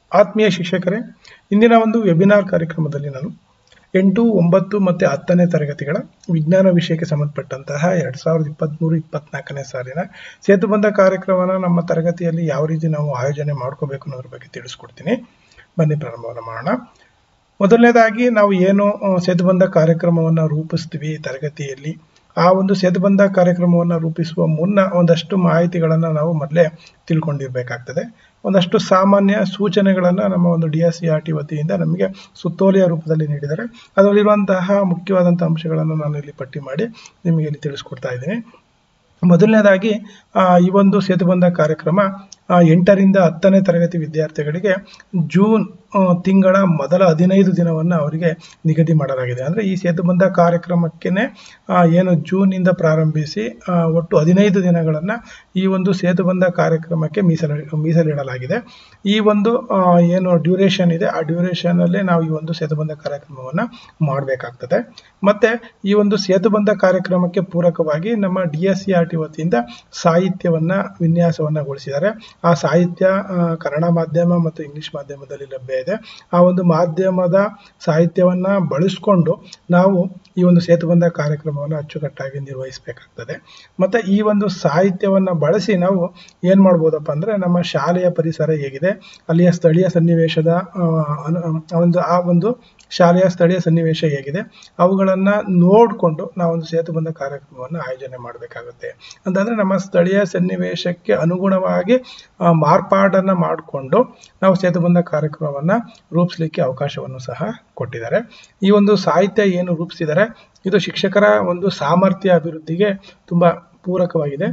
ಆತ್ಮೀಯ ಶಿಕ್ಷಕರೇ ಇಂದಿನ ಒಂದು ವೆಬಿನಾರ್ ಕಾರ್ಯಕ್ರಮದಲ್ಲಿ ನಾನು ಎಂಟು ಒಂಬತ್ತು ಮತ್ತು ಹತ್ತನೇ ತರಗತಿಗಳ ವಿಜ್ಞಾನ ವಿಷಯಕ್ಕೆ ಸಂಬಂಧಪಟ್ಟಂತಹ ಎರಡು ಸಾವಿರದ ಇಪ್ಪತ್ತ್ಮೂರು ಇಪ್ಪತ್ನಾಲ್ಕನೇ ಸಾಲಿನ ಸೇತುಬಂಧ ಕಾರ್ಯಕ್ರಮನ ನಮ್ಮ ತರಗತಿಯಲ್ಲಿ ಯಾವ ರೀತಿ ನಾವು ಆಯೋಜನೆ ಮಾಡ್ಕೋಬೇಕು ಅನ್ನೋದ್ರ ಬಗ್ಗೆ ತಿಳಿಸ್ಕೊಡ್ತೀನಿ ಬನ್ನಿ ಪ್ರಾರಂಭವನ್ನು ಮಾಡೋಣ ಮೊದಲನೇದಾಗಿ ನಾವು ಏನು ಆ, ಸೇತುಬಂಧ ಕಾರ್ಯಕ್ರಮವನ್ನು ರೂಪಿಸ್ತೀವಿ ತರಗತಿಯಲ್ಲಿ ಆ ಒಂದು ಸೇತುಬಂಧ ಕಾರ್ಯಕ್ರಮವನ್ನು ರೂಪಿಸುವ ಮುನ್ನ ಒಂದಷ್ಟು ಮಾಹಿತಿಗಳನ್ನು ನಾವು ಮೊದಲೇ ತಿಳ್ಕೊಂಡಿರ್ಬೇಕಾಗ್ತದೆ ಒಂದಷ್ಟು ಸಾಮಾನ್ಯ ಸೂಚನೆಗಳನ್ನು ನಮ್ಮ ಒಂದು D S C R T ವತಿಯಿಂದ ನಮಗೆ ಸುತ್ತೋಲೆಯ ರೂಪದಲ್ಲಿ ನೀಡಿದ್ದಾರೆ ಅದರಲ್ಲಿರುವಂತಹ ಮುಖ್ಯವಾದಂಥ ಅಂಶಗಳನ್ನು ನಾನು ಇಲ್ಲಿ ಪಟ್ಟಿ ಮಾಡಿ ನಿಮಗೆ ಇಲ್ಲಿ ತಿಳಿಸ್ಕೊಡ್ತಾ ಇದ್ದೀನಿ ಮೊದಲನೇದಾಗಿ ಆ, ಈ ಒಂದು ಸೇತುಬಂಧ ಕಾರ್ಯಕ್ರಮ ಆ, ಎಂಟರಿಂದ ಹತ್ತನೇ ತರಗತಿ ವಿದ್ಯಾರ್ಥಿಗಳಿಗೆ ಜೂನ್ ಆ, ತಿಂಗಳ ಮೊದಲ ಹದಿನೈದು ದಿನವನ್ನು ಅವರಿಗೆ ನಿಗದಿ ಮಾಡಲಾಗಿದೆ ಅಂದರೆ ಈ ಸೇತುಬಂಧ ಕಾರ್ಯಕ್ರಮಕ್ಕೇ ಏನು ಜೂನಿಂದ ಪ್ರಾರಂಭಿಸಿ ಆ, ಒಟ್ಟು ಹದಿನೈದು ದಿನಗಳನ್ನು ಈ ಒಂದು ಸೇತುಬಂಧ ಕಾರ್ಯಕ್ರಮಕ್ಕೆ ಮೀಸಲು ಮೀಸಲಿಡಲಾಗಿದೆ ಈ ಒಂದು ಆ, ಏನು ಡ್ಯೂರೇಷನ್ ಇದೆ ಆ ಡ್ಯೂರೇಷನಲ್ಲೇ ನಾವು ಈ ಒಂದು ಸೇತುಬಂಧ ಕಾರ್ಯಕ್ರಮವನ್ನು ಮಾಡಬೇಕಾಗ್ತದೆ ಮತ್ತು ಈ ಒಂದು ಸೇತುಬಂಧ ಕಾರ್ಯಕ್ರಮಕ್ಕೆ ಪೂರಕವಾಗಿ ನಮ್ಮ D S C R T ವತಿಯಿಂದ ಸಾಹಿತ್ಯವನ್ನು ವಿನ್ಯಾಸವನ್ನುಗೊಳಿಸಿದ್ದಾರೆ ಆ ಸಾಹಿತ್ಯ ಆ, ಕನ್ನಡ ಮಾಧ್ಯಮ ಮತ್ತು ಇಂಗ್ಲಿಷ್ ಮಾಧ್ಯಮದಲ್ಲಿ ಲಭ್ಯ ಇದೆ ಆ ಒಂದು ಮಾಧ್ಯಮದ ಸಾಹಿತ್ಯವನ್ನು ಬಳಸ್ಕೊಂಡು ನಾವು ಈ ಒಂದು ಸೇತುಬಂಧ ಕಾರ್ಯಕ್ರಮವನ್ನು ಅಚ್ಚುಕಟ್ಟಾಗಿ ನಿರ್ವಹಿಸಬೇಕಾಗ್ತದೆ ಮತ್ತು ಈ ಒಂದು ಸಾಹಿತ್ಯವನ್ನು ಬಳಸಿ ನಾವು ಏನು ಮಾಡ್ಬೋದಪ್ಪ ಅಂದರೆ ನಮ್ಮ ಶಾಲೆಯ ಪರಿಸರ ಹೇಗಿದೆ ಅಲ್ಲಿಯ ಸ್ಥಳೀಯ ಸನ್ನಿವೇಶದ ಆ, ಅನು- ಆ ಒಂದು ಆ ಒಂದು ಶಾಲೆಯ ಸ್ಥಳೀಯ ಸನ್ನಿವೇಶ ಹೇಗಿದೆ ಅವುಗಳನ್ನು ನೋಡಿಕೊಂಡು ನಾವೊಂದು ಸೇತುಬಂಧ ಕಾರ್ಯಕ್ರಮವನ್ನು ಆಯೋಜನೆ ಮಾಡಬೇಕಾಗುತ್ತೆ ಅಂತಂದರೆ ನಮ್ಮ ಸ್ಥಳೀಯ ಸನ್ನಿವೇಶಕ್ಕೆ ಅನುಗುಣವಾಗಿ ಆ, ಮಾರ್ಪಾಡನ್ನು ಮಾಡಿಕೊಂಡು ನಾವು ಸೇತುಬಂಧ ಕಾರ್ಯಕ್ರಮವನ್ನು ರೂಪಿಸಲಿಕ್ಕೆ ಅವಕಾಶವನ್ನು ಸಹ ಕೊಟ್ಟಿದ್ದಾರೆ ಈ ಒಂದು ಸಾಹಿತ್ಯ ಏನು ರೂಪಿಸಿದ್ದಾರೆ ಇದು ಶಿಕ್ಷಕರ ಒಂದು ಸಾಮರ್ಥ್ಯ ಅಭಿವೃದ್ಧಿಗೆ ತುಂಬ ಪೂರಕವಾಗಿದೆ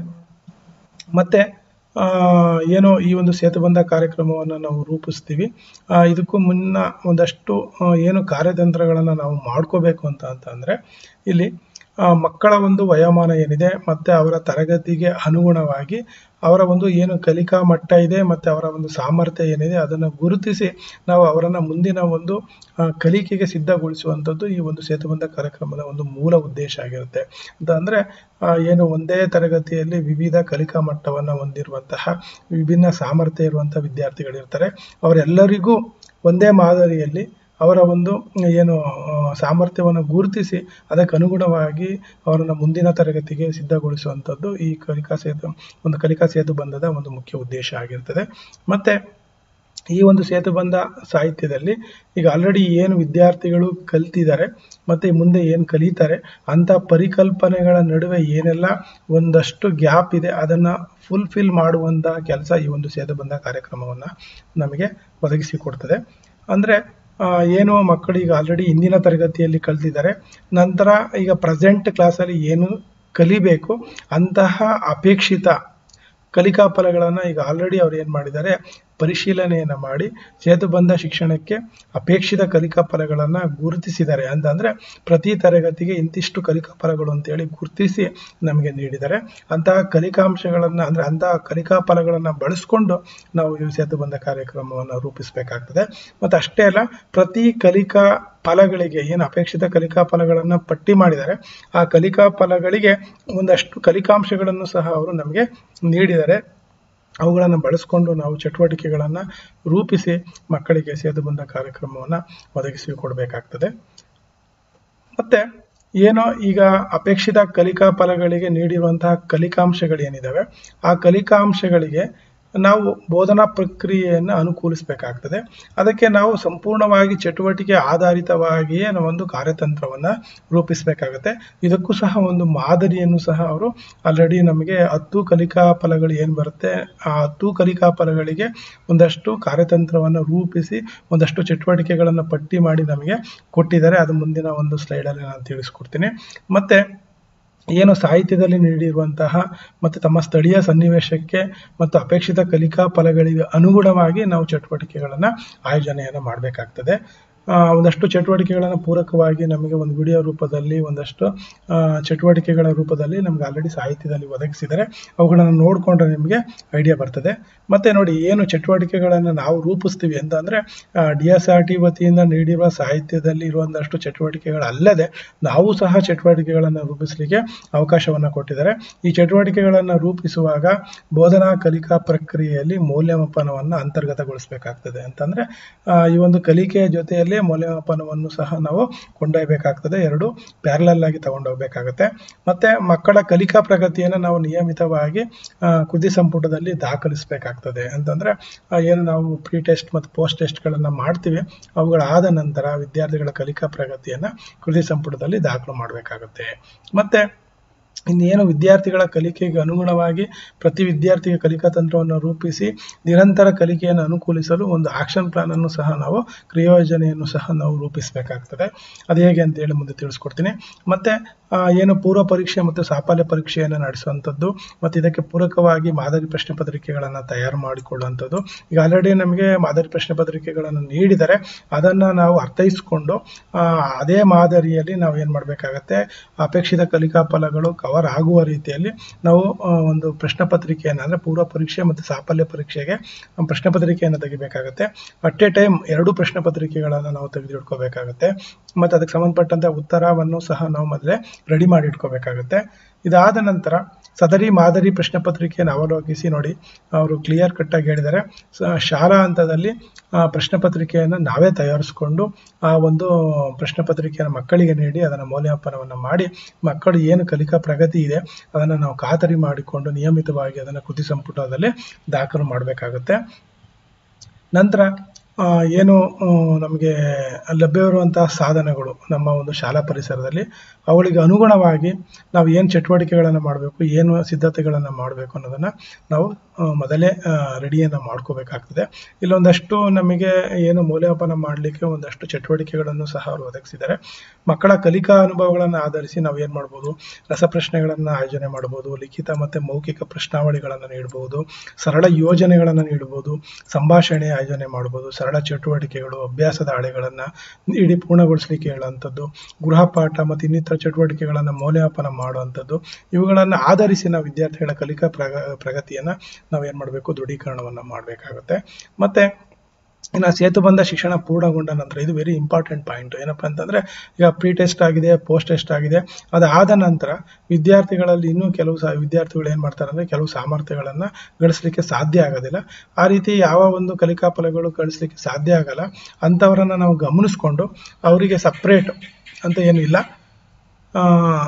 ಮತ್ತು ಆ, ಏನು ಈ ಒಂದು ಸೇತುಬಂಧ ಕಾರ್ಯಕ್ರಮವನ್ನು ನಾವು ರೂಪಿಸ್ತೀವಿ ಆ, ಇದಕ್ಕೂ ಮುನ್ನ ಒಂದಷ್ಟು ಆ, ಏನು ಕಾರ್ಯತಂತ್ರಗಳನ್ನು ನಾವು ಮಾಡ್ಕೋಬೇಕು ಅಂತ ಅಂತಂದರೆ ಇಲ್ಲಿ ಆ, ಮಕ್ಕಳ ಒಂದು ವಯೋಮಾನ ಏನಿದೆ ಮತ್ತು ಅವರ ತರಗತಿಗೆ ಅನುಗುಣವಾಗಿ ಅವರ ಒಂದು ಏನು ಕಲಿಕಾ ಮಟ್ಟ ಇದೆ ಮತ್ತು ಅವರ ಒಂದು ಸಾಮರ್ಥ್ಯ ಏನಿದೆ ಅದನ್ನು ಗುರುತಿಸಿ ನಾವು ಅವರನ್ನು ಮುಂದಿನ ಒಂದು ಆ, ಕಲಿಕೆಗೆ ಸಿದ್ಧಗೊಳಿಸುವಂಥದ್ದು ಈ ಒಂದು ಸೇತುಬಂಧ ಕಾರ್ಯಕ್ರಮದ ಒಂದು ಮೂಲ ಉದ್ದೇಶ ಆಗಿರುತ್ತೆ ಅಂತ ಅಂದರೆ ಏನು ಒಂದೇ ತರಗತಿಯಲ್ಲಿ ವಿವಿಧ ಕಲಿಕಾ ಮಟ್ಟವನ್ನು ಹೊಂದಿರುವಂತಹ ವಿಭಿನ್ನ ಸಾಮರ್ಥ್ಯ ಇರುವಂಥ ವಿದ್ಯಾರ್ಥಿಗಳಿರ್ತಾರೆ ಅವರೆಲ್ಲರಿಗೂ ಒಂದೇ ಮಾದರಿಯಲ್ಲಿ ಅವರ ಒಂದು ಏನು ಆ, ಸಾಮರ್ಥ್ಯವನ್ನು ಗುರುತಿಸಿ ಅದಕ್ಕೆ ಅನುಗುಣವಾಗಿ ಅವರನ್ನು ಮುಂದಿನ ತರಗತಿಗೆ ಸಿದ್ಧಗೊಳಿಸುವಂಥದ್ದು ಈ ಕಲಿಕಾ ಸೇತು ಒಂದು ಕಲಿಕಾ ಸೇತು ಬಂಧದ ಒಂದು ಮುಖ್ಯ ಉದ್ದೇಶ ಆಗಿರ್ತದೆ ಮತ್ತು ಈ ಒಂದು ಸೇತುಬಂಧ ಸಾಹಿತ್ಯದಲ್ಲಿ ಈಗ ಆಲ್ರೆಡಿ ಏನು ವಿದ್ಯಾರ್ಥಿಗಳು ಕಲ್ತಿದ್ದಾರೆ ಮತ್ತು ಮುಂದೆ ಏನು ಕಲಿತಾರೆ ಅಂಥ ಪರಿಕಲ್ಪನೆಗಳ ನಡುವೆ ಏನೆಲ್ಲ ಒಂದಷ್ಟು ಗ್ಯಾಪ್ ಇದೆ ಅದನ್ನು ಫುಲ್ಫಿಲ್ ಮಾಡುವಂಥ ಕೆಲಸ ಈ ಒಂದು ಸೇತುಬಂಧ ಕಾರ್ಯಕ್ರಮವನ್ನು ನಮಗೆ ಒದಗಿಸಿಕೊಡ್ತದೆ ಅಂದರೆ ಏನು ಮಕ್ಕಳು ಈಗ ಆಲ್ರೆಡಿ ಇಂದಿನ ತರಗತಿಯಲ್ಲಿ ಕಲ್ತಿದ್ದಾರೆ ನಂತರ ಈಗ ಪ್ರೆಸೆಂಟ್ ಕ್ಲಾಸಲ್ಲಿ ಏನು ಕಲಿಬೇಕು ಅಂತಹ ಅಪೇಕ್ಷಿತ ಕಲಿಕಾ ಫಲಗಳನ್ನು ಈಗ ಆಲ್ರೆಡಿ ಅವ್ರು ಏನು ಮಾಡಿದ್ದಾರೆ ಪರಿಶೀಲನೆಯನ್ನು ಮಾಡಿ ಸೇತುಬಂಧ ಶಿಕ್ಷಣಕ್ಕೆ ಅಪೇಕ್ಷಿತ ಕಲಿಕಾ ಫಲಗಳನ್ನು ಗುರುತಿಸಿದ್ದಾರೆ ಅಂತಂದರೆ ಪ್ರತಿ ತರಗತಿಗೆ ಇಂತಿಷ್ಟು ಕಲಿಕಾ ಫಲಗಳು ಅಂತೇಳಿ ಗುರುತಿಸಿ ನಮಗೆ ನೀಡಿದ್ದಾರೆ ಅಂತಹ ಕಲಿಕಾಂಶಗಳನ್ನು ಅಂದರೆ ಅಂತಹ ಕಲಿಕಾ ಫಲಗಳನ್ನು ಬಳಸ್ಕೊಂಡು ನಾವು ಈ ಸೇತುಬಂಧ ಕಾರ್ಯಕ್ರಮವನ್ನು ರೂಪಿಸಬೇಕಾಗ್ತದೆ ಮತ್ತು ಅಷ್ಟೇ ಅಲ್ಲ ಪ್ರತಿ ಕಲಿಕಾ ಫಲಗಳಿಗೆ ಏನು ಅಪೇಕ್ಷಿತ ಕಲಿಕಾ ಫಲಗಳನ್ನು ಪಟ್ಟಿ ಮಾಡಿದ್ದಾರೆ ಆ ಕಲಿಕಾ ಫಲಗಳಿಗೆ ಒಂದಷ್ಟು ಕಲಿಕಾಂಶಗಳನ್ನು ಸಹ ಅವರು ನಮಗೆ ನೀಡಿದ್ದಾರೆ ಅವುಗಳನ್ನು ಬಳಸ್ಕೊಂಡು ನಾವು ಚಟುವಟಿಕೆಗಳನ್ನು ರೂಪಿಸಿ ಮಕ್ಕಳಿಗೆ ಸೇತುಬಂಧ ಕಾರ್ಯಕ್ರಮವನ್ನು ಒದಗಿಸಿ ಕೊಡಬೇಕಾಗ್ತದೆ ಮತ್ತು ಏನೋ ಈಗ ಅಪೇಕ್ಷಿತ ಕಲಿಕಾ ಫಲಗಳಿಗೆ ನೀಡಿರುವಂತಹ ಕಲಿಕಾಂಶಗಳೇನಿದ್ದಾವೆ ಆ ಕಲಿಕಾಂಶಗಳಿಗೆ ನಾವು ಬೋಧನಾ ಪ್ರಕ್ರಿಯೆಯನ್ನು ಅನುಕೂಲಿಸಬೇಕಾಗ್ತದೆ ಅದಕ್ಕೆ ನಾವು ಸಂಪೂರ್ಣವಾಗಿ ಚಟುವಟಿಕೆ ಆಧಾರಿತವಾಗಿಯೇ ನಾವು ಒಂದು ಕಾರ್ಯತಂತ್ರವನ್ನು ರೂಪಿಸಬೇಕಾಗುತ್ತೆ ಇದಕ್ಕೂ ಸಹ ಒಂದು ಮಾದರಿಯನ್ನು ಸಹ ಅವರು ಆಲ್ರೆಡಿ ನಮಗೆ ಹತ್ತು ಕಲಿಕಾ ಫಲಗಳು ಏನು ಬರುತ್ತೆ ಆ ಹತ್ತು ಕಲಿಕಾ ಫಲಗಳಿಗೆ ಒಂದಷ್ಟು ಕಾರ್ಯತಂತ್ರವನ್ನು ರೂಪಿಸಿ ಒಂದಷ್ಟು ಚಟುವಟಿಕೆಗಳನ್ನು ಪಟ್ಟಿ ಮಾಡಿ ನಮಗೆ ಕೊಟ್ಟಿದ್ದಾರೆ ಅದು ಮುಂದಿನ ಒಂದು ಸ್ಲೈಡಲ್ಲಿ ನಾನು ತಿಳಿಸ್ಕೊಡ್ತೀನಿ ಮತ್ತು ಏನು ಸಾಹಿತ್ಯದಲ್ಲಿ ನೀಡಿರುವಂತಹ ಮತ್ತು ತಮ್ಮ ಸ್ಥಳೀಯ ಸನ್ನಿವೇಶಕ್ಕೆ ಮತ್ತು ಅಪೇಕ್ಷಿತ ಕಲಿಕಾ ಫಲಗಳಿಗೆ ಅನುಗುಣವಾಗಿ ನಾವು ಚಟುವಟಿಕೆಗಳನ್ನು ಆಯೋಜನೆಯನ್ನು ಮಾಡಬೇಕಾಗ್ತದೆ ಆ, ಒಂದಷ್ಟು ಚಟುವಟಿಕೆಗಳನ್ನು ಪೂರಕವಾಗಿ ನಮಗೆ ಒಂದು ವಿಡಿಯೋ ರೂಪದಲ್ಲಿ ಒಂದಷ್ಟು ಆ, ಚಟುವಟಿಕೆಗಳ ರೂಪದಲ್ಲಿ ನಮ್ಗೆ ಆಲ್ರೆಡಿ ಸಾಹಿತ್ಯದಲ್ಲಿ ಒದಗಿಸಿದರೆ ಅವುಗಳನ್ನು ನೋಡಿಕೊಂಡ್ರೆ ನಿಮಗೆ ಐಡಿಯಾ ಬರ್ತದೆ ಮತ್ತೆ ನೋಡಿ ಏನು ಚಟುವಟಿಕೆಗಳನ್ನು ನಾವು ರೂಪಿಸ್ತೀವಿ ಅಂತ ಅಂದರೆ ಡಿ ಎಸ್ ಆರ್ ಟಿ ವತಿಯಿಂದ ನೀಡಿರುವ ಸಾಹಿತ್ಯದಲ್ಲಿ ಇರುವಂತಷ್ಟು ಚಟುವಟಿಕೆಗಳಲ್ಲದೆ ನಾವು ಸಹ ಚಟುವಟಿಕೆಗಳನ್ನು ರೂಪಿಸಲಿಕ್ಕೆ ಅವಕಾಶವನ್ನು ಕೊಟ್ಟಿದ್ದಾರೆ ಈ ಚಟುವಟಿಕೆಗಳನ್ನು ರೂಪಿಸುವಾಗ ಬೋಧನಾ ಕಲಿಕಾ ಪ್ರಕ್ರಿಯೆಯಲ್ಲಿ ಮೌಲ್ಯಮಾಪನವನ್ನು ಅಂತರ್ಗತಗೊಳಿಸಬೇಕಾಗ್ತದೆ ಅಂತಂದರೆ ಈ ಒಂದು ಕಲಿಕೆಯ ಜೊತೆಯಲ್ಲಿ ಮೌಲ್ಯಮಾಪನವನ್ನು ಸಹ ನಾವು ಕೊಂಡೊಯ್ಯಬೇಕಾಗ್ತದೆ ಎರಡು ಪ್ಯಾರಲಲ್ ಆಗಿ ತಗೊಂಡೋಗ್ಬೇಕಾಗತ್ತೆ ಮತ್ತೆ ಮಕ್ಕಳ ಕಲಿಕಾ ಪ್ರಗತಿಯನ್ನು ನಾವು ನಿಯಮಿತವಾಗಿ ಆ, ಕೃತಿ ಸಂಪುಟದಲ್ಲಿ ದಾಖಲಿಸಬೇಕಾಗ್ತದೆ ಅಂತಂದ್ರೆ ಆ, ಏನು ನಾವು ಪ್ರೀ ಟೆಸ್ಟ್ ಮತ್ತು ಪೋಸ್ಟ್ ಟೆಸ್ಟ್ಗಳನ್ನು ಮಾಡ್ತೀವಿ ಅವುಗಳಾದ ನಂತರ ವಿದ್ಯಾರ್ಥಿಗಳ ಕಲಿಕಾ ಪ್ರಗತಿಯನ್ನು ಕೃತಿ ಸಂಪುಟದಲ್ಲಿ ದಾಖಲು ಮಾಡಬೇಕಾಗುತ್ತೆ ಮತ್ತೆ ಇನ್ನೇನು ವಿದ್ಯಾರ್ಥಿಗಳ ಕಲಿಕೆಗೆ ಅನುಗುಣವಾಗಿ ಪ್ರತಿ ವಿದ್ಯಾರ್ಥಿಗೆ ಕಲಿಕಾ ತಂತ್ರವನ್ನು ರೂಪಿಸಿ ನಿರಂತರ ಕಲಿಕೆಯನ್ನು ಅನುಕೂಲಿಸಲು ಒಂದು ಆಕ್ಷನ್ ಪ್ಲಾನ್ ಅನ್ನು ಸಹ ನಾವು ಕ್ರಿಯೋಜನೆಯನ್ನು ಸಹ ನಾವು ರೂಪಿಸಬೇಕಾಗ್ತದೆ ಅದು ಹೇಗೆ ಅಂತ ಹೇಳಿ ಮುಂದೆ ತಿಳಿಸ್ಕೊಡ್ತೀನಿ ಮತ್ತೆ ಆ, ಏನು ಪೂರ್ವ ಪರೀಕ್ಷೆ ಮತ್ತು ಸಾಫಲ್ಯ ಪರೀಕ್ಷೆಯನ್ನು ನಡೆಸುವಂಥದ್ದು ಮತ್ತು ಇದಕ್ಕೆ ಪೂರಕವಾಗಿ ಮಾದರಿ ಪ್ರಶ್ನೆ ಪತ್ರಿಕೆಗಳನ್ನು ತಯಾರು ಮಾಡಿಕೊಳ್ಳುವಂಥದ್ದು ಈಗ ಆಲ್ರೆಡಿ ನಮಗೆ ಮಾದರಿ ಪ್ರಶ್ನೆ ಪತ್ರಿಕೆಗಳನ್ನು ನೀಡಿದರೆ ಅದನ್ನು ನಾವು ಅರ್ಥೈಸ್ಕೊಂಡು ಆ, ಅದೇ ಮಾದರಿಯಲ್ಲಿ ನಾವು ಏನು ಮಾಡಬೇಕಾಗತ್ತೆ ಅಪೇಕ್ಷಿತ ಕಲಿಕಾ ಫಲಗಳು ಕವರ್ ಆಗುವ ರೀತಿಯಲ್ಲಿ ನಾವು ಆ, ಒಂದು ಪ್ರಶ್ನೆ ಪತ್ರಿಕೆಯನ್ನು ಅಂದರೆ ಪೂರ್ವ ಪರೀಕ್ಷೆ ಮತ್ತು ಸಾಫಲ್ಯ ಪರೀಕ್ಷೆಗೆ ಪ್ರಶ್ನೆ ಪತ್ರಿಕೆಯನ್ನು ತೆಗಿಬೇಕಾಗತ್ತೆ ಅಟ್ ಎ ಟೈಮ್ ಎರಡು ಪ್ರಶ್ನೆ ಪತ್ರಿಕೆಗಳನ್ನು ನಾವು ತೆಗೆದಿಟ್ಕೋಬೇಕಾಗತ್ತೆ ಮತ್ತು ಅದಕ್ಕೆ ಸಂಬಂಧಪಟ್ಟಂತೆ ಉತ್ತರವನ್ನು ಸಹ ನಾವು ಮೊದಲೇ ರೆಡಿ ಮಾಡಿ ಇಟ್ಕೋಬೇಕಾಗತ್ತೆ ಇದಾದ ನಂತರ ಸದರಿ ಮಾದರಿ ಪ್ರಶ್ನೆ ಪತ್ರಿಕೆಯನ್ನು ಅವಲೋಕಿಸಿ ನೋಡಿ ಅವರು ಕ್ಲಿಯರ್ ಕಟ್ಟಾಗಿ ಹೇಳಿದ್ದಾರೆ ಸ- ಶಾಲಾ ಹಂತದಲ್ಲಿ ಆ, ಪ್ರಶ್ನೆ ಪತ್ರಿಕೆಯನ್ನು ನಾವೇ ತಯಾರಿಸಿಕೊಂಡು ಆ ಒಂದು ಪ್ರಶ್ನೆ ಪತ್ರಿಕೆಯನ್ನು ಮಕ್ಕಳಿಗೆ ನೀಡಿ ಅದನ್ನು ಮೌಲ್ಯಮಾಪನವನ್ನು ಮಾಡಿ ಮಕ್ಕಳು ಏನು ಕಲಿಕಾ ಪ್ರಗತಿ ಇದೆ ಅದನ್ನು ನಾವು ಖಾತರಿ ಮಾಡಿಕೊಂಡು ನಿಯಮಿತವಾಗಿ ಅದನ್ನು ಕೃತಿ ಸಂಪುಟದಲ್ಲಿ ದಾಖಲು ಮಾಡಬೇಕಾಗುತ್ತೆ ನಂತರ ಆ, ಏನು ಆ, ನಮಗೆ ಲಭ್ಯವಿರುವಂತಹ ಸಾಧನಗಳು ನಮ್ಮ ಒಂದು ಶಾಲಾ ಪರಿಸರದಲ್ಲಿ ಅವುಗಳಿಗೆ ಅನುಗುಣವಾಗಿ ನಾವು ಏನು ಚಟುವಟಿಕೆಗಳನ್ನು ಮಾಡಬೇಕು ಏನು ಸಿದ್ಧತೆಗಳನ್ನು ಮಾಡಬೇಕು ಅನ್ನೋದನ್ನು ನಾವು ಆ, ಮೊದಲೇ ರೆಡಿಯನ್ನು ಮಾಡ್ಕೋಬೇಕಾಗ್ತದೆ ಇಲ್ಲೊಂದಷ್ಟು ನಮಗೆ ಏನು ಮೌಲ್ಯಮಾಪನ ಮಾಡಲಿಕ್ಕೆ ಒಂದಷ್ಟು ಚಟುವಟಿಕೆಗಳನ್ನು ಸಹ ಅವರು ಒದಗಿಸಿದ್ದಾರೆ ಮಕ್ಕಳ ಕಲಿಕಾ ಅನುಭವಗಳನ್ನು ಆಧರಿಸಿ ನಾವು ಏನು ಮಾಡ್ಬೋದು ರಸಪ್ರಶ್ನೆಗಳನ್ನು ಆಯೋಜನೆ ಮಾಡ್ಬೋದು ಲಿಖಿತ ಮತ್ತು ಮೌಖಿಕ ಪ್ರಶ್ನಾವಳಿಗಳನ್ನು ನೀಡಬಹುದು ಸರಳ ಯೋಜನೆಗಳನ್ನು ನೀಡಬಹುದು ಸಂಭಾಷಣೆ ಆಯೋಜನೆ ಮಾಡ್ಬೋದು ಸರಳ ಚಟುವಟಿಕೆಗಳು ಅಭ್ಯಾಸದ ಹಾಳೆಗಳನ್ನು ನೀಡಿ ಪೂರ್ಣಗೊಳಿಸಲಿಕ್ಕೆ ಹೇಳುವಂಥದ್ದು ಗೃಹಪಾಠ ಮತ್ತು ಇನ್ನಿತರ ಚಟುವಟಿಕೆಗಳನ್ನು ಮೌಲ್ಯಮಾಪನ ಮಾಡುವಂಥದ್ದು ಇವುಗಳನ್ನು ಆಧರಿಸಿ ನಾವು ವಿದ್ಯಾರ್ಥಿಗಳ ಕಲಿಕಾ ಪ್ರಗ ಪ್ರಗತಿಯನ್ನು ನಾವು ಏನು ಮಾಡಬೇಕು ದೃಢೀಕರಣವನ್ನು ಮಾಡಬೇಕಾಗುತ್ತೆ ಮತ್ತು ಇನ್ನು ಸೇತುಬಂಧ ಶಿಕ್ಷಣ ಪೂರ್ಣಗೊಂಡ ನಂತರ ಇದು ವೆರಿ ಇಂಪಾರ್ಟೆಂಟ್ ಪಾಯಿಂಟ್ ಏನಪ್ಪ ಅಂತಂದರೆ ಈಗ ಪ್ರೀ ಟೆಸ್ಟ್ ಆಗಿದೆ ಪೋಸ್ಟ್ ಟೆಸ್ಟ್ ಆಗಿದೆ ಅದಾದ ನಂತರ ವಿದ್ಯಾರ್ಥಿಗಳಲ್ಲಿ ಇನ್ನೂ ಕೆಲವು ಸಹ ವಿದ್ಯಾರ್ಥಿಗಳು ಏನು ಮಾಡ್ತಾರೆ ಅಂದರೆ ಕೆಲವು ಸಾಮರ್ಥ್ಯಗಳನ್ನು ಗಳಿಸಲಿಕ್ಕೆ ಸಾಧ್ಯ ಆಗೋದಿಲ್ಲ ಆ ರೀತಿ ಯಾವ ಒಂದು ಕಲಿಕಾ ಫಲಗಳು ಗಳಿಸಲಿಕ್ಕೆ ಸಾಧ್ಯ ಆಗಲ್ಲ ಅಂಥವರನ್ನು ನಾವು ಗಮನಿಸ್ಕೊಂಡು ಅವರಿಗೆ ಸಪ್ರೇಟ್ ಅಂತ ಏನಿಲ್ಲ ಆ,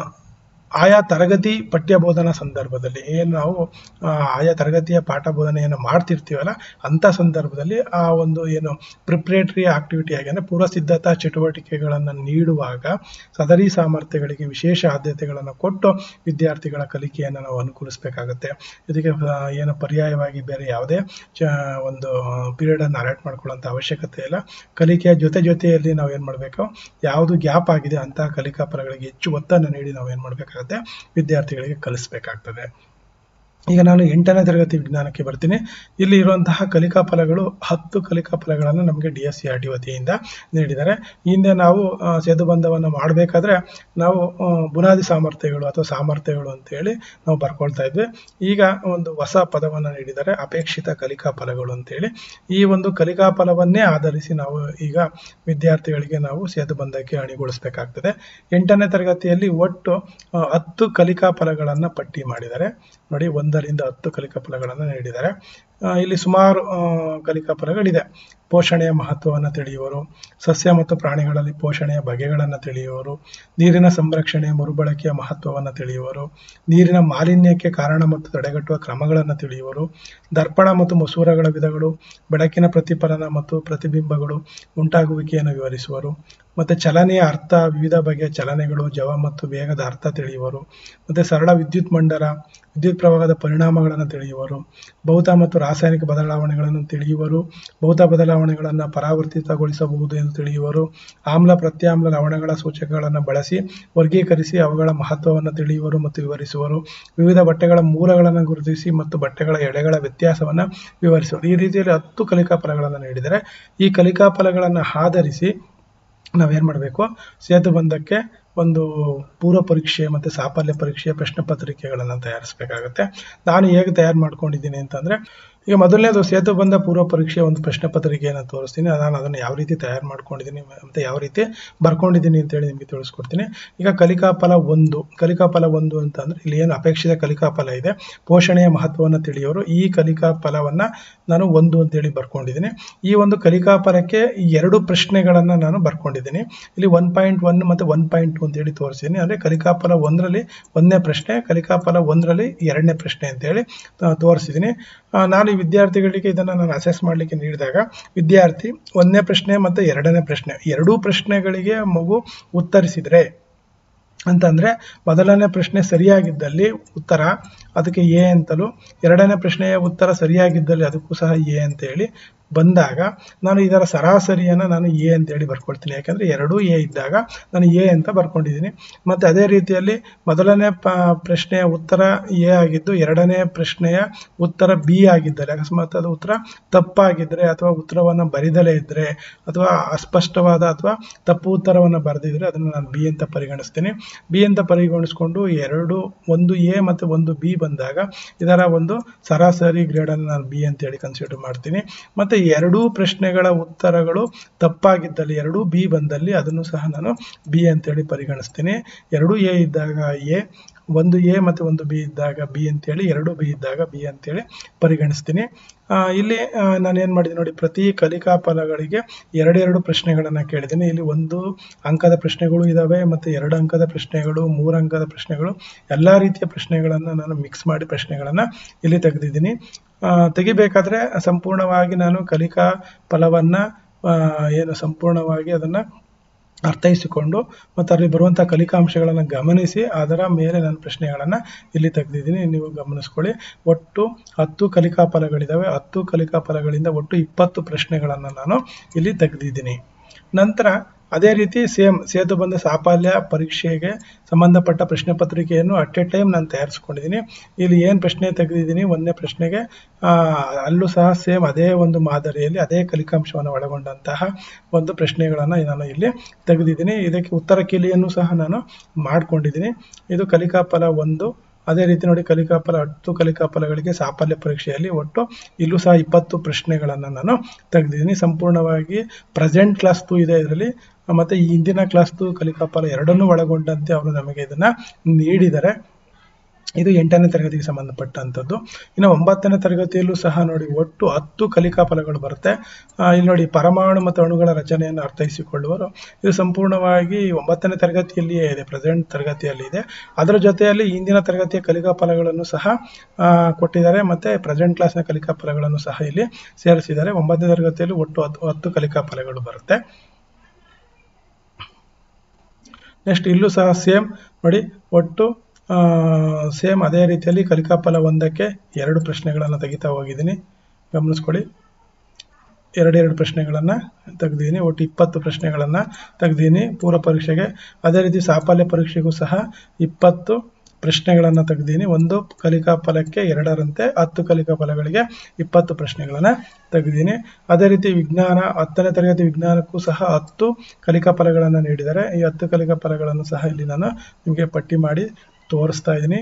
ಆಯಾ ತರಗತಿ ಪಠ್ಯ ಬೋಧನಾ ಸಂದರ್ಭದಲ್ಲಿ ಏನು ನಾವು ಆ, ಆಯಾ ತರಗತಿಯ ಪಾಠ ಬೋಧನೆಯನ್ನು ಮಾಡ್ತಿರ್ತೀವಲ್ಲ ಅಂಥ ಸಂದರ್ಭದಲ್ಲಿ ಆ ಒಂದು ಏನು ಪ್ರಿಪ್ರೇಟರಿ ಆಕ್ಟಿವಿಟಿ ಆಗಿ ಅಂದರೆ ಪೂರ್ವ ಸಿದ್ಧತಾ ಚಟುವಟಿಕೆಗಳನ್ನು ನೀಡುವಾಗ ಸದರಿ ಸಾಮರ್ಥ್ಯಗಳಿಗೆ ವಿಶೇಷ ಆದ್ಯತೆಗಳನ್ನು ಕೊಟ್ಟು ವಿದ್ಯಾರ್ಥಿಗಳ ಕಲಿಕೆಯನ್ನು ನಾವು ಅನುಕೂಲಿಸಬೇಕಾಗುತ್ತೆ ಇದಕ್ಕೆ ಆ, ಏನು ಪರ್ಯಾಯವಾಗಿ ಬೇರೆ ಯಾವುದೇ ಚ ಒಂದು ಪೀರಿಯಡನ್ನು ಅಲಾಟ್ ಮಾಡ್ಕೊಳ್ಳೋಂಥ ಅವಶ್ಯಕತೆ ಇಲ್ಲ ಕಲಿಕೆಯ ಜೊತೆ ಜೊತೆಯಲ್ಲಿ ನಾವು ಏನು ಮಾಡಬೇಕು ಯಾವುದು ಗ್ಯಾಪ್ ಆಗಿದೆ ಅಂತಹ ಕಲಿಕಾ ಫಲಗಳಿಗೆ ಹೆಚ್ಚು ಒತ್ತನ್ನು ನೀಡಿ ನಾವು ಏನು ಮಾಡಬೇಕಾಗುತ್ತೆ ವಿದ್ಯಾರ್ಥಿಗಳಿಗೆ ಕಲಿಸಬೇಕಾಗ್ತದೆ ಈಗ ನಾನು ಎಂಟನೇ ತರಗತಿ ವಿಜ್ಞಾನಕ್ಕೆ ಬರ್ತೀನಿ ಇಲ್ಲಿ ಇರುವಂತಹ ಕಲಿಕಾ ಫಲಗಳು ಹತ್ತು ಕಲಿಕಾ ಫಲಗಳನ್ನು ನಮಗೆ D S C R T ವತಿಯಿಂದ ನೀಡಿದ್ದಾರೆ ಈ ಹಿಂದೆ ನಾವು ಆ, ಸೇತುಬಂಧವನ್ನು ಮಾಡಬೇಕಾದ್ರೆ ನಾವು ಆ, ಬುನಾದಿ ಸಾಮರ್ಥ್ಯಗಳು ಅಥವಾ ಸಾಮರ್ಥ್ಯಗಳು ಅಂತೇಳಿ ನಾವು ಬರ್ಕೊಳ್ತಾ ಇದ್ವಿ ಈಗ ಒಂದು ಹೊಸ ಪದವನ್ನು ನೀಡಿದ್ದಾರೆ ಅಪೇಕ್ಷಿತ ಕಲಿಕಾ ಫಲಗಳು ಅಂತೇಳಿ ಈ ಒಂದು ಕಲಿಕಾ ಫಲವನ್ನೇ ಆಧರಿಸಿ ನಾವು ಈಗ ವಿದ್ಯಾರ್ಥಿಗಳಿಗೆ ನಾವು ಸೇತುಬಂಧಕ್ಕೆ ಅಣಿಗೊಳಿಸಬೇಕಾಗ್ತದೆ ಎಂಟನೇ ತರಗತಿಯಲ್ಲಿ ಒಟ್ಟು ಆ, ಹತ್ತು ಕಲಿಕಾ ಫಲಗಳನ್ನು ಪಟ್ಟಿ ಮಾಡಿದ್ದಾರೆ ನೋಡಿ ಒಂದರಿಂದ ಹತ್ತು ಕಲಿಕಾ ಫಲಗಳನ್ನು ನೀಡಿದ್ದಾರೆ ಆ, ಇಲ್ಲಿ ಸುಮಾರು ಆ, ಕಲಿಕಾ ಫಲಗಳಿದೆ ಪೋಷಣೆಯ ಮಹತ್ವವನ್ನು ತಿಳಿಯುವರು ಸಸ್ಯ ಮತ್ತು ಪ್ರಾಣಿಗಳಲ್ಲಿ ಪೋಷಣೆಯ ಬಗೆಗಳನ್ನು ತಿಳಿಯುವರು ನೀರಿನ ಸಂರಕ್ಷಣೆ ಮರುಬಳಕೆಯ ಮಹತ್ವವನ್ನು ತಿಳಿಯುವರು ನೀರಿನ ಮಾಲಿನ್ಯಕ್ಕೆ ಕಾರಣ ಮತ್ತು ತಡೆಗಟ್ಟುವ ಕ್ರಮಗಳನ್ನು ತಿಳಿಯುವರು ದರ್ಪಣ ಮತ್ತು ಮಸೂರಗಳ ವಿಧಗಳು ಬೆಳಕಿನ ಪ್ರತಿಫಲನ ಮತ್ತು ಪ್ರತಿಬಿಂಬಗಳು ಉಂಟಾಗುವಿಕೆಯನ್ನು ವಿವರಿಸುವರು ಮತ್ತು ಚಲನೆಯ ಅರ್ಥ ವಿವಿಧ ಬಗೆಯ ಚಲನೆಗಳು ಜವ ಮತ್ತು ವೇಗದ ಅರ್ಥ ತಿಳಿಯುವರು ಮತ್ತು ಸರಳ ವಿದ್ಯುತ್ ಮಂಡಲ ವಿದ್ಯುತ್ ಪ್ರವಾಹದ ಪರಿಣಾಮಗಳನ್ನು ತಿಳಿಯುವರು ಭೌತ ಮತ್ತು ರಾಸಾಯನಿಕ ಬದಲಾವಣೆಗಳನ್ನು ತಿಳಿಯುವರು ಭೌತ ಬದಲಾವಣೆಗಳನ್ನು ಪರಾವರ್ತಿತಗೊಳಿಸಬಹುದು ಎಂದು ತಿಳಿಯುವರು ಆಮ್ಲ ಪ್ರತ್ಯಾಮ್ಲ ಲವಣಗಳ ಸೂಚಕಗಳನ್ನು ಬಳಸಿ ವರ್ಗೀಕರಿಸಿ ಅವುಗಳ ಮಹತ್ವವನ್ನು ತಿಳಿಯುವರು ಮತ್ತು ವಿವರಿಸುವರು ವಿವಿಧ ಬಟ್ಟೆಗಳ ಮೂಲಗಳನ್ನು ಗುರುತಿಸಿ ಮತ್ತು ಬಟ್ಟೆಗಳ ಎಳೆಗಳ ವ್ಯತ್ಯಾಸವನ್ನು ವಿವರಿಸುವರು ಈ ರೀತಿಯಲ್ಲಿ ಹತ್ತು ಕಲಿಕಾ ಫಲಗಳನ್ನು ನೀಡಿದರೆ ಈ ಕಲಿಕಾ ಫಲಗಳನ್ನು ಆಧರಿಸಿ ನಾವೇನು ಮಾಡಬೇಕು ಸೇತುಬಂಧಕ್ಕೆ ಒಂದು ಪೂರ್ವ ಪರೀಕ್ಷೆ ಮತ್ತು ಸಾಫಲ್ಯ ಪರೀಕ್ಷೆಯ ಪ್ರಶ್ನೆ ಪತ್ರಿಕೆಗಳನ್ನು ತಯಾರಿಸಬೇಕಾಗುತ್ತೆ ನಾನು ಹೇಗೆ ತಯಾರು ಮಾಡ್ಕೊಂಡಿದ್ದೀನಿ ಅಂತಂದರೆ ಈಗ ಮೊದಲನೇದು ಸೇತುಬಂಧ ಪೂರ್ವ ಪರೀಕ್ಷೆಯ ಒಂದು ಪ್ರಶ್ನೆ ಪತ್ರಿಕೆಯನ್ನು ತೋರಿಸ್ತೀನಿ ನಾನು ಅದನ್ನು ಯಾವ ರೀತಿ ತಯಾರು ಮಾಡ್ಕೊಂಡಿದ್ದೀನಿ ಮತ್ತು ಯಾವ ರೀತಿ ಬರ್ಕೊಂಡಿದ್ದೀನಿ ಅಂತೇಳಿ ನಿಮಗೆ ತಿಳಿಸ್ಕೊಡ್ತೀನಿ ಈಗ ಕಲಿಕಾಫಲ ಒಂದು ಕಲಿಕಾಫಲ ಒಂದು ಅಂತಂದರೆ ಇಲ್ಲಿ ಏನು ಅಪೇಕ್ಷಿತ ಕಲಿಕಾಫಲ ಇದೆ ಪೋಷಣೆಯ ಮಹತ್ವವನ್ನು ತಿಳಿಯೋರು ಈ ಕಲಿಕಾ ಫಲವನ್ನು ನಾನು ಒಂದು ಅಂತೇಳಿ ಬರ್ಕೊಂಡಿದ್ದೀನಿ ಈ ಒಂದು ಕಲಿಕಾ ಫಲಕ್ಕೆ ಈ ಎರಡು ಪ್ರಶ್ನೆಗಳನ್ನು ನಾನು ಬರ್ಕೊಂಡಿದ್ದೀನಿ ಇಲ್ಲಿ ಒನ್ ಪಾಯಿಂಟ್ ಒನ್ ಮತ್ತು ಒನ್ ಪಾಯಿಂಟ್ ಟು ಅಂತೇಳಿ ತೋರಿಸಿದ್ದೀನಿ ಅಂದರೆ ಕಲಿಕಾಫಲ ಒಂದರಲ್ಲಿ ಒಂದನೇ ಪ್ರಶ್ನೆ ಕಲಿಕಾಫಲ ಒಂದರಲ್ಲಿ ಎರಡನೇ ಪ್ರಶ್ನೆ ಅಂತೇಳಿ ಆ, ತೋರಿಸಿದ್ದೀನಿ ಆ, ನಾನು ಈ ವಿದ್ಯಾರ್ಥಿಗಳಿಗೆ ಇದನ್ನು ನಾನು ಅಸೆಸ್ ಮಾಡಲಿಕ್ಕೆ ನೀಡಿದಾಗ ವಿದ್ಯಾರ್ಥಿ ಒಂದನೇ ಪ್ರಶ್ನೆ ಮತ್ತು ಎರಡನೇ ಪ್ರಶ್ನೆ ಎರಡೂ ಪ್ರಶ್ನೆಗಳಿಗೆ ಮಗು ಉತ್ತರಿಸಿದರೆ ಅಂತಂದರೆ ಮೊದಲನೇ ಪ್ರಶ್ನೆ ಸರಿಯಾಗಿದ್ದಲ್ಲಿ ಉತ್ತರ ಅದಕ್ಕೆ ಎ ಅಂತಲೂ ಎರಡನೇ ಪ್ರಶ್ನೆಯ ಉತ್ತರ ಸರಿಯಾಗಿದ್ದಲ್ಲಿ ಅದಕ್ಕೂ ಸಹ ಎ ಅಂತ ಹೇಳಿ ಬಂದಾಗ ನಾನು ಇದರ ಸರಾಸರಿಯನ್ನು ನಾನು ಎ ಅಂತೇಳಿ ಬರ್ಕೊಳ್ತೀನಿ ಯಾಕಂದರೆ ಎರಡೂ ಎ ಇದ್ದಾಗ ನಾನು ಎ ಅಂತ ಬರ್ಕೊಂಡಿದ್ದೀನಿ ಮತ್ತು ಅದೇ ರೀತಿಯಲ್ಲಿ ಮೊದಲನೇ ಪ ಪ್ರಶ್ನೆಯ ಉತ್ತರ ಎ ಆಗಿದ್ದು ಎರಡನೇ ಪ್ರಶ್ನೆಯ ಉತ್ತರ ಬಿ ಆಗಿದ್ದರೆ ಅಕಸ್ಮಾತ್ ಅದು ಉತ್ತರ ತಪ್ಪಾಗಿದ್ದರೆ ಅಥವಾ ಉತ್ತರವನ್ನು ಬರಿದಲೇ ಇದ್ದರೆ ಅಥವಾ ಅಸ್ಪಷ್ಟವಾದ ಅಥವಾ ತಪ್ಪು ಉತ್ತರವನ್ನು ಬರೆದಿದ್ರೆ ಅದನ್ನು ನಾನು ಬಿ ಅಂತ ಪರಿಗಣಿಸ್ತೀನಿ ಬಿ ಅಂತ ಪರಿಗಣಿಸ್ಕೊಂಡು ಎರಡು ಒಂದು ಎ ಮತ್ತು ಒಂದು ಬಿ ಬಂದಾಗ ಇದರ ಒಂದು ಸರಾಸರಿ ಗ್ರೇಡನ್ನು ನಾನು ಬಿ ಅಂತೇಳಿ ಕನ್ಸಿಡರ್ ಮಾಡ್ತೀನಿ ಮತ್ತು ಎರಡೂ ಪ್ರಶ್ನೆಗಳ ಉತ್ತರಗಳು ತಪ್ಪಾಗಿದ್ದಲ್ಲಿ ಎರಡೂ ಬಿ ಬಂದಲ್ಲಿ ಅದನ್ನು ಸಹ ನಾನು ಬಿ ಅಂತೇಳಿ ಪರಿಗಣಿಸ್ತೀನಿ ಎರಡೂ ಎ ಇದ್ದಾಗ ಎ ಒಂದು ಎ ಮತ್ತು ಒಂದು ಬಿ ಇದ್ದಾಗ ಬಿ ಅಂತೇಳಿ ಎರಡು ಬಿ ಇದ್ದಾಗ ಬಿ ಅಂತೇಳಿ ಪರಿಗಣಿಸ್ತೀನಿ ಆ, ಇಲ್ಲಿ ನಾನು ಏನು ಮಾಡಿದ್ದೀನಿ ನೋಡಿ ಪ್ರತಿ ಕಲಿಕಾ ಫಲಗಳಿಗೆ ಎರಡೆರಡು ಪ್ರಶ್ನೆಗಳನ್ನು ಕೇಳಿದ್ದೀನಿ ಇಲ್ಲಿ ಒಂದು ಅಂಕದ ಪ್ರಶ್ನೆಗಳು ಇದ್ದಾವೆ ಮತ್ತು ಎರಡು ಅಂಕದ ಪ್ರಶ್ನೆಗಳು ಮೂರು ಅಂಕದ ಪ್ರಶ್ನೆಗಳು ಎಲ್ಲ ರೀತಿಯ ಪ್ರಶ್ನೆಗಳನ್ನು ನಾನು ಮಿಕ್ಸ್ ಮಾಡಿ ಪ್ರಶ್ನೆಗಳನ್ನು ಇಲ್ಲಿ ತೆಗೆದಿದ್ದೀನಿ ಆ, ತೆಗಿಬೇಕಾದ್ರೆ ಸಂಪೂರ್ಣವಾಗಿ ನಾನು ಕಲಿಕಾ ಫಲವನ್ನು ಏನು ಸಂಪೂರ್ಣವಾಗಿ ಅದನ್ನು ಅರ್ಥೈಸಿಕೊಂಡು ಮತ್ತು ಅಲ್ಲಿ ಬರುವಂಥ ಕಲಿಕಾಂಶಗಳನ್ನು ಗಮನಿಸಿ ಅದರ ಮೇಲೆ ನಾನು ಪ್ರಶ್ನೆಗಳನ್ನು ಇಲ್ಲಿ ತೆಗೆದಿದ್ದೀನಿ ನೀವು ಗಮನಿಸ್ಕೊಳ್ಳಿ ಒಟ್ಟು ಹತ್ತು ಕಲಿಕಾ ಫಲಗಳಿದ್ದಾವೆ ಹತ್ತು ಕಲಿಕಾ ಫಲಗಳಿಂದ ಒಟ್ಟು ಇಪ್ಪತ್ತು ಪ್ರಶ್ನೆಗಳನ್ನು ನಾನು ಇಲ್ಲಿ ತೆಗೆದಿದ್ದೀನಿ ನಂತರ ಅದೇ ರೀತಿ ಸೇಮ್ ಸೇತುಬಂಧ ಸಾಫಲ್ಯ ಪರೀಕ್ಷೆಗೆ ಸಂಬಂಧಪಟ್ಟ ಪ್ರಶ್ನೆ ಪತ್ರಿಕೆಯನ್ನು ಅಟ್ ಎ ಟೈಮ್ ನಾನು ತಯಾರಿಸ್ಕೊಂಡಿದ್ದೀನಿ ಇಲ್ಲಿ ಏನು ಪ್ರಶ್ನೆ ತೆಗೆದಿದ್ದೀನಿ ಒಂದನೇ ಪ್ರಶ್ನೆಗೆ ಆ, ಅಲ್ಲೂ ಸಹ ಸೇಮ್ ಅದೇ ಒಂದು ಮಾದರಿಯಲ್ಲಿ ಅದೇ ಕಲಿಕಾಂಶವನ್ನು ಒಳಗೊಂಡಂತಹ ಒಂದು ಪ್ರಶ್ನೆಗಳನ್ನು ನಾನು ಇಲ್ಲಿ ತೆಗೆದಿದ್ದೀನಿ ಇದಕ್ಕೆ ಉತ್ತರ ಕೀಲಿಯನ್ನು ಸಹ ನಾನು ಮಾಡ್ಕೊಂಡಿದ್ದೀನಿ ಇದು ಕಲಿಕಾ ಫಲ ಒಂದು ಅದೇ ರೀತಿ ನೋಡಿ ಕಲಿಕಾ ಫಲ ಹತ್ತು ಕಲಿಕಾ ಫಲಗಳಿಗೆ ಸಾಫಲ್ಯ ಪರೀಕ್ಷೆಯಲ್ಲಿ ಒಟ್ಟು ಇಲ್ಲೂ ಸಹ ಇಪ್ಪತ್ತು ಪ್ರಶ್ನೆಗಳನ್ನು ನಾನು ತೆಗೆದಿದ್ದೀನಿ ಸಂಪೂರ್ಣವಾಗಿ ಪ್ರೆಸೆಂಟ್ ಕ್ಲಾಸ್ದು ಇದೆ ಇದರಲ್ಲಿ ಮತ್ತು ಈ ಹಿಂದಿನ ಕ್ಲಾಸ್ದು ಕಲಿಕಾ ಫಲ ಎರಡನ್ನೂ ಒಳಗೊಂಡಂತೆ ಅವರು ನಮಗೆ ಇದನ್ನು ನೀಡಿದ್ದಾರೆ ಇದು ಎಂಟನೇ ತರಗತಿಗೆ ಸಂಬಂಧಪಟ್ಟಂಥದ್ದು ಇನ್ನು ಒಂಬತ್ತನೇ ತರಗತಿಯಲ್ಲೂ ಸಹ ನೋಡಿ ಒಟ್ಟು ಹತ್ತು ಕಲಿಕಾ ಫಲಗಳು ಬರುತ್ತೆ ಆ, ಇಲ್ಲಿ ನೋಡಿ ಪರಮಾಣು ಮತ್ತು ಅಣುಗಳ ರಚನೆಯನ್ನು ಅರ್ಥೈಸಿಕೊಳ್ಳುವರು ಇದು ಸಂಪೂರ್ಣವಾಗಿ ಒಂಬತ್ತನೇ ತರಗತಿಯಲ್ಲಿಯೇ ಇದೆ ಪ್ರೆಸೆಂಟ್ ತರಗತಿಯಲ್ಲಿ ಇದೆ ಅದರ ಜೊತೆಯಲ್ಲಿ ಇಂದಿನ ತರಗತಿಯ ಕಲಿಕಾ ಫಲಗಳನ್ನು ಸಹ ಆ, ಕೊಟ್ಟಿದ್ದಾರೆ ಮತ್ತು ಪ್ರೆಸೆಂಟ್ ಕ್ಲಾಸ್ನ ಕಲಿಕಾ ಫಲಗಳನ್ನು ಸಹ ಇಲ್ಲಿ ಸೇರಿಸಿದ್ದಾರೆ ಒಂಬತ್ತನೇ ತರಗತಿಯಲ್ಲಿ ಒಟ್ಟು ಹತ್ತು ಹತ್ತು ಕಲಿಕಾ ಫಲಗಳು ಬರುತ್ತೆ ನೆಕ್ಸ್ಟ್ ಇಲ್ಲೂ ಸಹ ಸೇಮ್ ನೋಡಿ ಒಟ್ಟು ಸೇಮ್ ಅದೇ ರೀತಿಯಲ್ಲಿ ಕಲಿಕಾ ಫಲ ಒಂದಕ್ಕೆ ಎರಡು ಪ್ರಶ್ನೆಗಳನ್ನು ತೆಗಿತಾ ಹೋಗಿದ್ದೀನಿ ಗಮನಿಸ್ಕೊಳ್ಳಿ ಎರಡೆರಡು ಪ್ರಶ್ನೆಗಳನ್ನು ತೆಗೆದಿದ್ದೀನಿ ಒಟ್ಟು ಇಪ್ಪತ್ತು ಪ್ರಶ್ನೆಗಳನ್ನು ತೆಗೆದಿದ್ದೀನಿ ಪೂರ್ವ ಪರೀಕ್ಷೆಗೆ ಅದೇ ರೀತಿ ಸಾಫಲ್ಯ ಪರೀಕ್ಷೆಗೂ ಸಹ ಇಪ್ಪತ್ತು ಪ್ರಶ್ನೆಗಳನ್ನು ತೆಗೆದಿದ್ದೀನಿ ಒಂದು ಕಲಿಕಾ ಫಲಕ್ಕೆ ಎರಡರಂತೆ ಹತ್ತು ಕಲಿಕಾ ಫಲಗಳಿಗೆ ಇಪ್ಪತ್ತು ಪ್ರಶ್ನೆಗಳನ್ನು ತೆಗೆದಿದ್ದೀನಿ ಅದೇ ರೀತಿ ವಿಜ್ಞಾನ ಹತ್ತನೇ ತರಗತಿ ವಿಜ್ಞಾನಕ್ಕೂ ಸಹ ಹತ್ತು ಕಲಿಕಾ ಫಲಗಳನ್ನು ನೀಡಿದ್ದಾರೆ ಈ ಹತ್ತು ಕಲಿಕಾ ಫಲಗಳನ್ನು ಸಹ ಇಲ್ಲಿ ನಾನು ನಿಮಗೆ ಪಟ್ಟಿ ಮಾಡಿ ತೋರಿಸ್ತಾ ಇದ್ದೀನಿ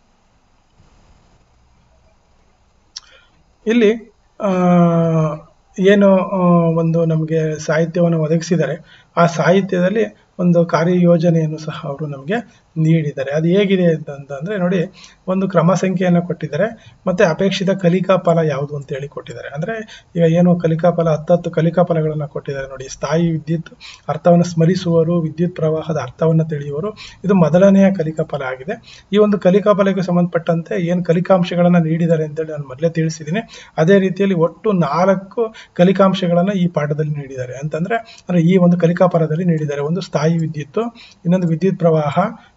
ಇಲ್ಲಿ ಆ, ಏನು ಆ, ಒಂದು ನಮಗೆ ಸಾಹಿತ್ಯವನ್ನು ಒದಗಿಸಿದ್ದಾರೆ ಆ ಸಾಹಿತ್ಯದಲ್ಲಿ ಒಂದು ಕಾರ್ಯಯೋಜನೆಯನ್ನು ಸಹ ಅವರು ನಮಗೆ ನೀಡಿದ್ದಾರೆ ಅದು ಹೇಗಿದೆ ಅಂತಂದರೆ ನೋಡಿ ಒಂದು ಕ್ರಮ ಸಂಖ್ಯೆಯನ್ನು ಕೊಟ್ಟಿದ್ದಾರೆ ಮತ್ತು ಅಪೇಕ್ಷಿತ ಕಲಿಕಾ ಫಲ ಯಾವುದು ಅಂತೇಳಿ ಕೊಟ್ಟಿದ್ದಾರೆ ಅಂದರೆ ಈಗ ಏನು ಕಲಿಕಾ ಫಲ ಹತ್ತತ್ತು ಕಲಿಕಾ ಫಲಗಳನ್ನು ಕೊಟ್ಟಿದ್ದಾರೆ ನೋಡಿ ಸ್ಥಾಯಿ ವಿದ್ಯುತ್ ಅರ್ಥವನ್ನು ಸ್ಮರಿಸುವರು ವಿದ್ಯುತ್ ಪ್ರವಾಹದ ಅರ್ಥವನ್ನು ತಿಳಿಯುವರು ಇದು ಮೊದಲನೆಯ ಕಲಿಕಾ ಫಲ ಆಗಿದೆ ಈ ಒಂದು ಕಲಿಕಾ ಫಲಕ್ಕೆ ಸಂಬಂಧಪಟ್ಟಂತೆ ಏನು ಕಲಿಕಾಂಶಗಳನ್ನು ನೀಡಿದ್ದಾರೆ ಅಂತೇಳಿ ನಾನು ಮೊದಲೇ ತಿಳಿಸಿದ್ದೀನಿ ಅದೇ ರೀತಿಯಲ್ಲಿ ಒಟ್ಟು ನಾಲ್ಕು ಕಲಿಕಾಂಶಗಳನ್ನು ಈ ಪಾಠದಲ್ಲಿ ನೀಡಿದ್ದಾರೆ ಅಂತಂದರೆ ಅಂದರೆ ಈ ಒಂದು ಕಲಿಕಾ ಫಲದಲ್ಲಿ ನೀಡಿದ್ದಾರೆ ಒಂದು ಸ್ಥಾಯಿ ವಿದ್ಯುತ್ತು ಇನ್ನೊಂದು ವಿದ್ಯುತ್ ಪ್ರವಾಹ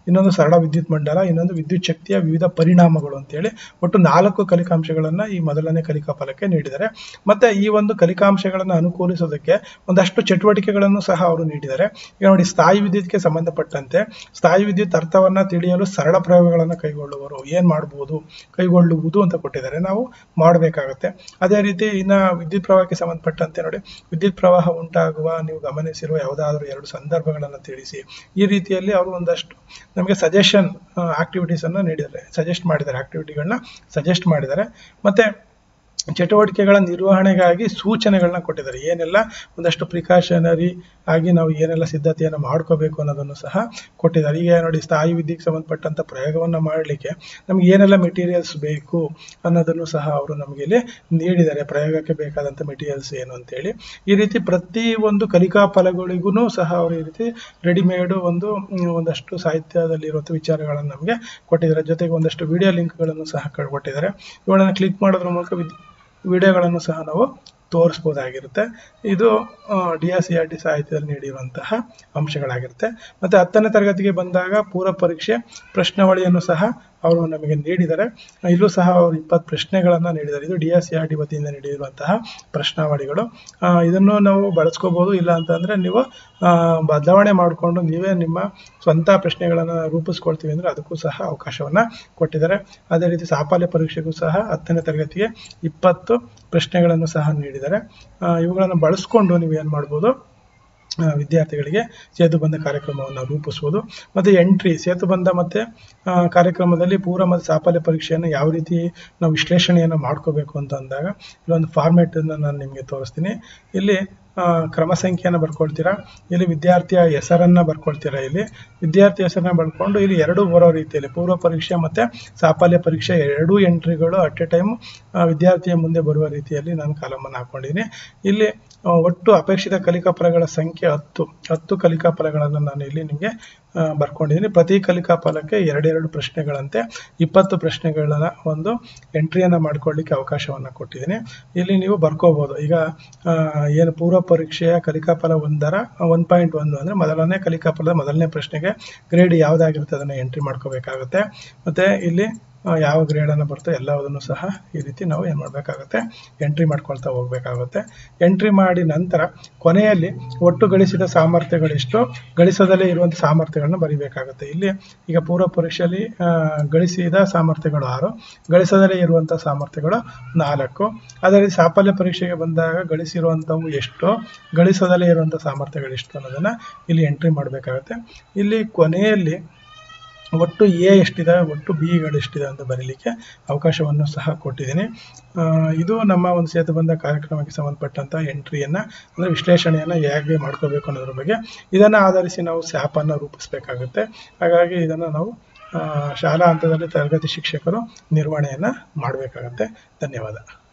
ಇನ್ನೊಂದು ಸರಳ ವಿದ್ಯುತ್ ಮಂಡಲ ಇನ್ನೊಂದು ವಿದ್ಯುತ್ ಶಕ್ತಿಯ ವಿವಿಧ ಪರಿಣಾಮಗಳು ಅಂತೇಳಿ ಒಟ್ಟು ನಾಲ್ಕು ಕಲಿಕಾಂಶಗಳನ್ನು ಈ ಮೊದಲನೇ ಕಲಿಕಾ ಫಲಕ್ಕೆ ನೀಡಿದ್ದಾರೆ ಮತ್ತೆ ಈ ಒಂದು ಕಲಿಕಾಂಶಗಳನ್ನು ಅನುಕೂಲಿಸೋದಕ್ಕೆ ಒಂದಷ್ಟು ಚಟುವಟಿಕೆಗಳನ್ನು ಸಹ ಅವರು ನೀಡಿದ್ದಾರೆ ಈಗ ನೋಡಿ ಸ್ಥಾಯಿ ವಿದ್ಯುತ್ಗೆ ಸಂಬಂಧಪಟ್ಟಂತೆ ಸ್ಥಾಯಿ ವಿದ್ಯುತ್ ಅರ್ಥವನ್ನ ತಿಳಿಯಲು ಸರಳ ಪ್ರಯೋಗಗಳನ್ನು ಕೈಗೊಳ್ಳುವರು ಏನ್ ಮಾಡಬಹುದು ಕೈಗೊಳ್ಳುವುದು ಅಂತ ಕೊಟ್ಟಿದ್ದಾರೆ ನಾವು ಮಾಡಬೇಕಾಗುತ್ತೆ ಅದೇ ರೀತಿ ಇನ್ನ ವಿದ್ಯುತ್ ಪ್ರವಾಹಕ್ಕೆ ಸಂಬಂಧಪಟ್ಟಂತೆ ನೋಡಿ ವಿದ್ಯುತ್ ಪ್ರವಾಹ ಉಂಟಾಗುವ ನೀವು ಗಮನಿಸಿರುವ ಯಾವುದಾದ್ರೂ ಎರಡು ಸಂದರ್ಭಗಳನ್ನು ತಿಳಿಸಿ ಈ ರೀತಿಯಲ್ಲಿ ಅವರು ಒಂದಷ್ಟು ನಮಗೆ ಸಜೆಷನ್ ಆಕ್ಟಿವಿಟೀಸ್ ಅನ್ನು ನೀಡಿದ್ದಾರೆ ಸಜೆಸ್ಟ್ ಮಾಡಿದ್ದಾರೆ ಆಕ್ಟಿವಿಟಿಗಳನ್ನ ಸಜೆಸ್ಟ್ ಮಾಡಿದ್ದಾರೆ ಮತ್ತೆ ಚಟುವಟಿಕೆಗಳ ನಿರ್ವಹಣೆಗಾಗಿ ಸೂಚನೆಗಳನ್ನ ಕೊಟ್ಟಿದ್ದಾರೆ ಏನೆಲ್ಲ ಒಂದಷ್ಟು ಪ್ರಿಕಾಷನರಿ ಆಗಿ ನಾವು ಏನೆಲ್ಲ ಸಿದ್ಧತೆಯನ್ನು ಮಾಡ್ಕೋಬೇಕು ಅನ್ನೋದನ್ನು ಸಹ ಕೊಟ್ಟಿದ್ದಾರೆ ಈಗ ನೋಡಿ ಸ್ಥಾಯಿ ವಿದ್ಯೆಗೆ ಸಂಬಂಧಪಟ್ಟಂತ ಪ್ರಯೋಗವನ್ನು ಮಾಡಲಿಕ್ಕೆ ನಮ್ಗೆ ಏನೆಲ್ಲ ಮೆಟೀರಿಯಲ್ಸ್ ಬೇಕು ಅನ್ನೋದನ್ನು ಸಹ ಅವರು ನಮಗೆ ಇಲ್ಲಿ ನೀಡಿದ್ದಾರೆ ಪ್ರಯೋಗಕ್ಕೆ ಬೇಕಾದಂಥ ಮೆಟೀರಿಯಲ್ಸ್ ಏನು ಅಂತೇಳಿ ಈ ರೀತಿ ಪ್ರತಿ ಒಂದು ಕಲಿಕಾ ಫಲಗಳಿಗೂ ಸಹ ಅವರು ಈ ರೀತಿ ರೆಡಿಮೇಡ್ ಒಂದು ಮ್, ಒಂದಷ್ಟು ಸಾಹಿತ್ಯದಲ್ಲಿರುವಂಥ ವಿಚಾರಗಳನ್ನು ನಮಗೆ ಕೊಟ್ಟಿದ್ದಾರೆ ಜೊತೆಗೆ ಒಂದಷ್ಟು ವಿಡಿಯೋ ಲಿಂಕ್ಗಳನ್ನು ಸಹ ಕ- ಕೊಟ್ಟಿದ್ದಾರೆ ಇವುಗಳನ್ನು ಕ್ಲಿಕ್ ಮಾಡೋದ್ರ ಮೂಲಕ ವಿದ್ ವಿಡಿಯೋಗಳನ್ನು ಸಹ ನಾವು ತೋರಿಸ್ಬೋದಾಗಿರುತ್ತೆ ಇದು D S C R T ಸಾಹಿತ್ಯದಲ್ಲಿ ನೀಡಿರುವಂತಹ ಅಂಶಗಳಾಗಿರುತ್ತೆ ಮತ್ತೆ ಹತ್ತನೇ ತರಗತಿಗೆ ಬಂದಾಗ ಪೂರ್ವ ಪರೀಕ್ಷೆ ಪ್ರಶ್ನಾವಳಿಯನ್ನು ಸಹ ಅವರು ನಮಗೆ ನೀಡಿದ್ದಾರೆ ಇಲ್ಲೂ ಸಹ ಅವರು ಇಪ್ಪತ್ತು ಪ್ರಶ್ನೆಗಳನ್ನು ನೀಡಿದ್ದಾರೆ ಇದು D S C R T ವತಿಯಿಂದ ನೀಡಿರುವಂತಹ ಪ್ರಶ್ನಾವಳಿಗಳು ಆ, ಇದನ್ನು ನಾವು ಬಳಸ್ಕೋಬಹುದು ಇಲ್ಲ ಅಂತಂದ್ರೆ ನೀವು ಆ, ಬದಲಾವಣೆ ಮಾಡಿಕೊಂಡು ನೀವೇ ನಿಮ್ಮ ಸ್ವಂತ ಪ್ರಶ್ನೆಗಳನ್ನು ರೂಪಿಸ್ಕೊಳ್ತೀವಿ ಅಂದ್ರೆ ಅದಕ್ಕೂ ಸಹ ಅವಕಾಶವನ್ನ ಕೊಟ್ಟಿದ್ದಾರೆ ಅದೇ ರೀತಿ ಸಾಫಲ್ಯ ಪರೀಕ್ಷೆಗೂ ಸಹ ಹತ್ತನೇ ತರಗತಿಗೆ ಇಪ್ಪತ್ತು ಪ್ರಶ್ನೆಗಳನ್ನು ಸಹ ನೀಡಿದ್ದಾರೆ ಆ, ಇವುಗಳನ್ನು ಬಳಸ್ಕೊಂಡು ನೀವು ಏನು ಮಾಡ್ಬೋದು ಆ, ವಿದ್ಯಾರ್ಥಿಗಳಿಗೆ ಸೇತುಬಂಧ ಕಾರ್ಯಕ್ರಮವನ್ನು ರೂಪಿಸುವುದು ಮತ್ತು ಎಂಟ್ರಿ ಸೇತುಬಂಧ ಮತ್ತು ಆ, ಕಾರ್ಯಕ್ರಮದಲ್ಲಿ ಪೂರ್ವ ಮತ್ತು ಸಾಫಲ್ಯ ಪರೀಕ್ಷೆಯನ್ನು ಯಾವ ರೀತಿ ನಾವು ವಿಶ್ಲೇಷಣೆಯನ್ನು ಮಾಡ್ಕೋಬೇಕು ಅಂತ ಅಂದಾಗ ಇಲ್ಲೊಂದು ಫಾರ್ಮೇಟನ್ನು ನಾನು ನಿಮಗೆ ತೋರಿಸ್ತೀನಿ ಇಲ್ಲಿ ಆ, ಕ್ರಮ ಸಂಖ್ಯೆಯನ್ನು ಬರ್ಕೊಳ್ತೀರಾ ಇಲ್ಲಿ ವಿದ್ಯಾರ್ಥಿಯ ಹೆಸರನ್ನ ಬರ್ಕೊಳ್ತೀರಾ ಇಲ್ಲಿ ವಿದ್ಯಾರ್ಥಿ ಹೆಸರನ್ನ ಬರ್ಕೊಂಡು ಇಲ್ಲಿ ಎರಡು ಬರೋ ರೀತಿಯಲ್ಲಿ ಪೂರ್ವ ಪರೀಕ್ಷೆ ಮತ್ತೆ ಸಾಫಲ್ಯ ಪರೀಕ್ಷೆ ಎರಡೂ ಎಂಟ್ರಿಗಳು ಅಟ್ ಎ ಟೈಮ್ ವಿದ್ಯಾರ್ಥಿಯ ಮುಂದೆ ಬರುವ ರೀತಿಯಲ್ಲಿ ನಾನು ಕಾಲಮನ್ನು ಹಾಕೊಂಡಿದ್ದೀನಿ ಇಲ್ಲಿ ಆ, ಒಟ್ಟು ಅಪೇಕ್ಷಿತ ಕಲಿಕಾ ಫಲಗಳ ಸಂಖ್ಯೆ ಹತ್ತು ಹತ್ತು ಕಲಿಕಾ ಫಲಗಳನ್ನು ನಾನು ಇಲ್ಲಿ ನಿಮಗೆ ಆ, ಬರ್ಕೊಂಡಿದ್ದೀನಿ ಪ್ರತಿ ಕಲಿಕಾ ಫಲಕ್ಕೆ ಎರಡೆರಡು ಪ್ರಶ್ನೆಗಳಂತೆ ಇಪ್ಪತ್ತು ಪ್ರಶ್ನೆಗಳ ಒಂದು ಎಂಟ್ರಿಯನ್ನು ಮಾಡ್ಕೊಳ್ಳಿಕ್ಕೆ ಅವಕಾಶವನ್ನು ಕೊಟ್ಟಿದ್ದೀನಿ ಇಲ್ಲಿ ನೀವು ಬರ್ಕೋಬಹುದು ಈಗ ಆ, ಏನು ಪೂರ್ವ ಪರೀಕ್ಷೆಯ ಕಲಿಕಾಫಲ ಒಂದರ ಒನ್ ಪಾಯಿಂಟ್ ಒಂದು ಅಂದರೆ ಮೊದಲನೇ ಕಲಿಕಾಫಲದ ಮೊದಲನೇ ಪ್ರಶ್ನೆಗೆ ಗ್ರೇಡ್ ಯಾವುದಾಗಿರುತ್ತೆ ಅದನ್ನು ಎಂಟ್ರಿ ಮಾಡ್ಕೋಬೇಕಾಗುತ್ತೆ ಮತ್ತೆ ಇಲ್ಲಿ ಆ, ಯಾವ ಗ್ರೇಡನ್ನು ಬರ್ತೋ ಎಲ್ಲದನ್ನು ಸಹ ಈ ರೀತಿ ನಾವು ಏನು ಮಾಡಬೇಕಾಗುತ್ತೆ ಎಂಟ್ರಿ ಮಾಡ್ಕೊಳ್ತಾ ಹೋಗ್ಬೇಕಾಗುತ್ತೆ ಎಂಟ್ರಿ ಮಾಡಿ ನಂತರ ಕೊನೆಯಲ್ಲಿ ಒಟ್ಟು ಗಳಿಸಿದ ಸಾಮರ್ಥ್ಯಗಳೆಷ್ಟು ಗಳಿಸದಲ್ಲೇ ಇರುವಂಥ ಸಾಮರ್ಥ್ಯಗಳನ್ನ ಬರಿಬೇಕಾಗುತ್ತೆ ಇಲ್ಲಿ ಈಗ ಪೂರ್ವ ಪರೀಕ್ಷೆಯಲ್ಲಿ ಆ, ಗಳಿಸಿದ ಸಾಮರ್ಥ್ಯಗಳು ಆರು ಗಳಿಸದಲ್ಲೇ ಇರುವಂಥ ಸಾಮರ್ಥ್ಯಗಳು ನಾಲ್ಕು ಅದೇ ರೀತಿ ಸಾಫಲ್ಯ ಪರೀಕ್ಷೆಗೆ ಬಂದಾಗ ಗಳಿಸಿರುವಂಥವು ಎಷ್ಟು ಗಳಿಸದಲ್ಲೇ ಇರುವಂಥ ಸಾಮರ್ಥ್ಯಗಳು ಎಷ್ಟು ಅನ್ನೋದನ್ನ ಇಲ್ಲಿ ಎಂಟ್ರಿ ಮಾಡಬೇಕಾಗುತ್ತೆ ಇಲ್ಲಿ ಕೊನೆಯಲ್ಲಿ ಒಟ್ಟು ಎ ಎಷ್ಟಿದೆ ಒಟ್ಟು ಬಿಗಳು ಎಷ್ಟಿದೆ ಅಂತ ಬರೀಲಿಕ್ಕೆ ಅವಕಾಶವನ್ನು ಸಹ ಕೊಟ್ಟಿದ್ದೀನಿ ಆ, ಇದು ನಮ್ಮ ಒಂದು ಸೇತುಬಂಧ ಕಾರ್ಯಕ್ರಮಕ್ಕೆ ಸಂಬಂಧಪಟ್ಟಂತ ಎಂಟ್ರಿಯನ್ನ ಅಂದ್ರೆ ವಿಶ್ಲೇಷಣೆಯನ್ನ ಹೇಗೆ ಮಾಡ್ಕೋಬೇಕು ಅನ್ನೋದ್ರ ಬಗ್ಗೆ ಇದನ್ನ ಆಧರಿಸಿ ನಾವು ಸ್ಯಾಪನ್ನು ರೂಪಿಸಬೇಕಾಗುತ್ತೆ ಹಾಗಾಗಿ ಇದನ್ನ ನಾವು ಆ, ಶಾಲಾ ಹಂತದಲ್ಲಿ ತರಗತಿ ಶಿಕ್ಷಕರು ನಿರ್ವಹಣೆಯನ್ನ ಮಾಡಬೇಕಾಗತ್ತೆ ಧನ್ಯವಾದ